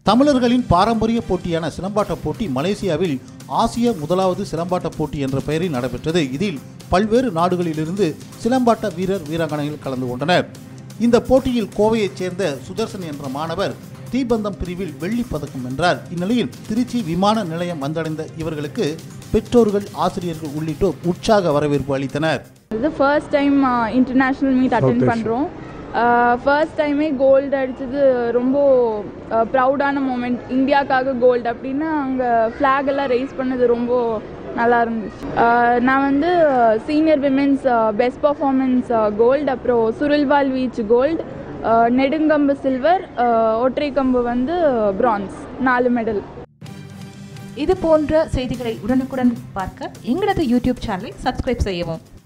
தமிழர்களின் பாரம்பரிய போட்டியான சிலம்பாட்ட போட்டி மலேசியாவில் ஆசிய முதலாவது சிலம்பாட்ட போட்டி என்ற பெயரில் நடைபெற்றது இதில் பல்வேறு நாடுகளிலிருந்து சிலம்பாட்ட வீரர் வீராங்கனைகள் கலந்து கொண்டனர் இந்த போட்டியில் கோவையைச் சேர்ந்த சுதர்சன் என்ற மாணவர் தீபந்தம் பிரிவில் வெள்ளி பதக்கம் வென்றார் இந்நிலையில் திருச்சி விமான நிலையம் வந்தடைந்த இவர்களுக்கு பெற்றோர்கள் ஆசிரியர்கள் உள்ளிட்டோர் உற்சாக வரவேற்பு அளித்தனர் இது first time international meet attend பண்ணுறோம் ஃபர்ஸ்ட் டைமே கோல்டு அடித்தது ரொம்ப ப்ரௌடான மூமெண்ட் இந்தியாவுக்காக கோல்டு அப்படின்னு அங்கே ஃப்ளாக் எல்லாம் ரைஸ் பண்ணது ரொம்ப நல்லா இருந்துச்சு அஹ் நான் வந்து senior womens best performance gold அப்புறம் சுருள்வால் வீச் கோல்டு நெடுங்கம்பு சில்வர் ஒற்றை கம்பு வந்து பிரான்ஸ் நாலு மெடல் இது போன்ற செய்திகளை உடனுக்குடன் பார்க்க எங்களது யூடியூப் சேனலை சப்ஸ்கிரைப் செய்யவும்